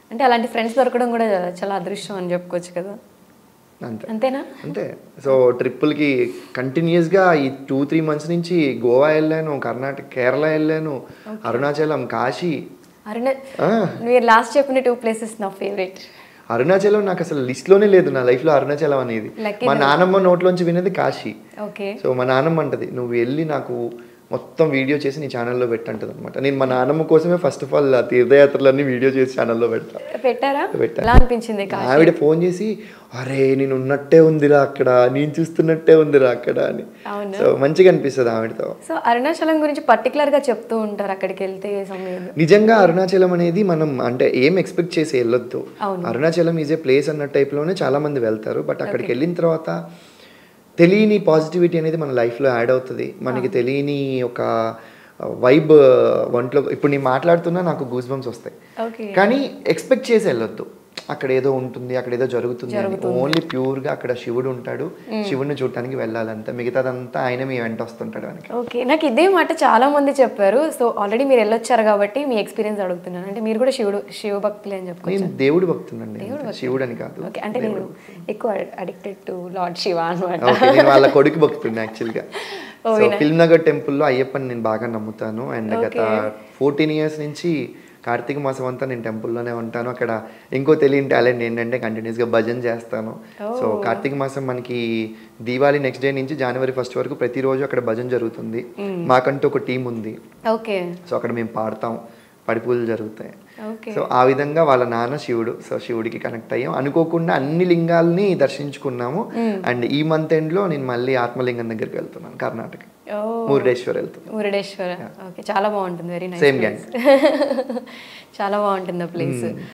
అంటే అలాంటి ఫ్రెండ్స్ దొరకడం కూడా చాలా అదృష్టం అని చెప్పుకోవచ్చు కదా అంతే అంతేనా అంతే సో ట్రిప్పులకి కంటిన్యూస్గా ఈ టూ త్రీ మంత్స్ నుంచి గోవా వెళ్ళాను కర్ణాటక కేరళ వెళ్ళాను అరుణాచలం కాశీ అరుణ ఆ, మీరు లాస్ట్ చెప్పిన టూ ప్లేసెస్ నా ఫేవరెట్ అరుణాచలం నాకు అసలు లిస్ట్లోనే లేదు నా లైఫ్లో అరుణాచలం అనేది Lucky మా నానమ్మ నోట్లోంచి వినేది కాశీ ఓకే సో మా నాన్నమ్మ అంటది నువ్వు వెళ్ళి నాకు మొత్తం వీడియో చేసి నీ ఛానల్లో పెట్టంటది అనమాట నేను మా నాన్నమ్మ కోసమే ఫస్ట్ ఆఫ్ ఆల్ ఆ తీర్థయాత్రలన్నీ వీడియో చేసి ఛానల్లో పెడతా పెట్టారా పెట్టా. ఎలా అనిపించింది కా ఆవిడ ఫోన్ చేసి అరే నేను ఉన్నట్టే ఉందిరా అక్కడ నేను చూస్తున్నట్టే ఉందిరా అక్కడ అని అవును. సో మంచిగా అనిపిస్తుంది ఆవిడతో సో అరుణాచలం గురించి particular గా చెప్తూ ఉంటారు అక్కడికి వెళ్తే సమయం నిజంగా అరుణాచలం అనేది మనం అంటే ఏం ఎక్స్పెక్ట్ చేసి వెళ్ళొద్దు అవును. అరుణాచలం ఈజ్ ఏ ప్లేస్ అన్న టైప్లోనే చాలా మంది వెళ్తారు బట్ అక్కడికి వెళ్ళిన తర్వాత తెలియని పాజిటివిటీ అనేది మన లైఫ్లో యాడ్ అవుతుంది మనకి తెలియని ఒక వైబ్ ఒంట్లో ఇప్పుడు నేను మాట్లాడుతున్నా నాకు గూస్ బంప్స్ వస్తాయి ఓకే కానీ ఎక్స్పెక్ట్ చేసి వెళ్ళొద్దు అక్కడ ఏదో ఉంటుంది అక్కడ ఏదో జరుగుతుంది ఓన్లీ ప్యూర్ గా అక్కడ శివుడు ఉంటాడు శివుడిని చూడటానికి వెళ్ళాలంతే మిగతాదంతా ఆయన మీ వెంట వస్తుంటాడు వెనక ఓకే నాకు ఇదే మాట చాలా మంది చెప్పారు సో ఆల్రెడీ మీరు వెళ్ళొచ్చారు కాబట్టి మీ ఎక్స్పీరియన్స్ అడుగుతున్నాను అంటే మీరు కూడా శివుడు శివ భక్తులే అని చెప్పుకోవచ్చు నేను దేవుడు భక్తుండండి శివుడు అని కాదు ఓకే అంటే నేను ఎక్కువ అడిక్టెడ్ టు లార్డ్ శివ అనమాట ఓకే నేను వాళ్ళ కొడుకు భక్తుండే యాక్చువల్గా సో ఫిల్మ్ నగర్ టెంపుల్లో అయ్యప్పని నేను బాగా నమ్ముతాను అండ్ గత ఫోర్టీన్ ఇయర్స్ నుంచి కార్తీక మాసం అంతా నేను టెంపుల్లోనే ఉంటాను అక్కడ ఇంకో తెలియని టాలెంట్ ఏంటంటే కంటిన్యూస్గా భజన చేస్తాను సో కార్తీక మాసం మనకి దీవాళి నెక్స్ట్ డే నుంచి జనవరి ఫస్ట్ వరకు ప్రతిరోజు అక్కడ భజన జరుగుతుంది మాకంటూ ఒక టీం ఉంది ఓకే సో అక్కడ మేము పాడతాం పడిపూజలు జరుగుతాయి ఓకే సో ఆ విధంగా వాళ్ళ నాన్న శివుడు సో శివుడికి కనెక్ట్ అయ్యాం అనుకోకుండా అన్ని లింగాల్ని దర్శించుకున్నాము అండ్ ఈ మంత్ ఎండ్ లో నేను మళ్ళీ ఆత్మలింగం దగ్గరికి వెళ్తున్నాను కర్ణాటక ఓ మురుడేశ్వర్ వెళ్తున్నాను మురుడేశ్వర ఓకే చాలా బాగుంటుంది వెరీ నైస్ Same gang. చాలా బాగుంటుంది ఆ ప్లేస్